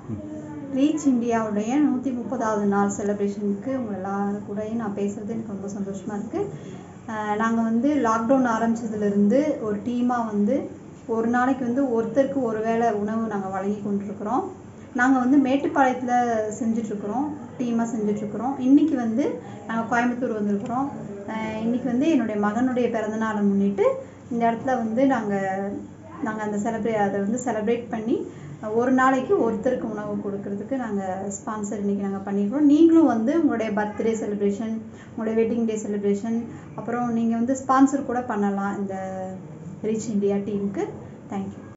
reach இந்தியாவுடைய நூற்றி முப்பதாவது நாள் செலிப்ரேஷனுக்கு உங்கள் எல்லாரும் கூடயும் நான் பேசுகிறது எனக்கு ரொம்ப சந்தோஷமாக இருக்குது நாங்கள் வந்து லாக்டவுன் ஆரம்பிச்சதுலேருந்து ஒரு டீமாக வந்து ஒரு நாளைக்கு வந்து ஒருத்தருக்கு ஒரு வேளை உணவு நாங்கள் வழங்கி கொண்டிருக்கிறோம் நாங்கள் வந்து மேட்டுப்பாளையத்தில் செஞ்சிட்ருக்குறோம் டீமாக செஞ்சிட்ருக்குறோம் இன்றைக்கி வந்து நாங்கள் கோயம்புத்தூர் வந்திருக்கிறோம் அஹ் இன்னைக்கு வந்து என்னுடைய மகனுடைய பிறந்தநாளை முன்னிட்டு இந்த இடத்துல வந்து நாங்கள் நாங்கள் அந்த செலிப்ரே அதை வந்து செலிப்ரேட் பண்ணி ஒரு நாளைக்கு ஒருத்தருக்கு உணவு கொடுக்கறதுக்கு நாங்கள் ஸ்பான்சர் இன்றைக்கி நாங்கள் பண்ணியிருக்கோம் நீங்களும் வந்து உங்களுடைய பர்த்டே செலிப்ரேஷன் உங்களுடைய வெட்டிங் டே செலிப்ரேஷன் அப்புறம் நீங்கள் வந்து ஸ்பான்சர் கூட பண்ணலாம் இந்த ரீச் இந்தியா டீமுக்கு தேங்க்யூ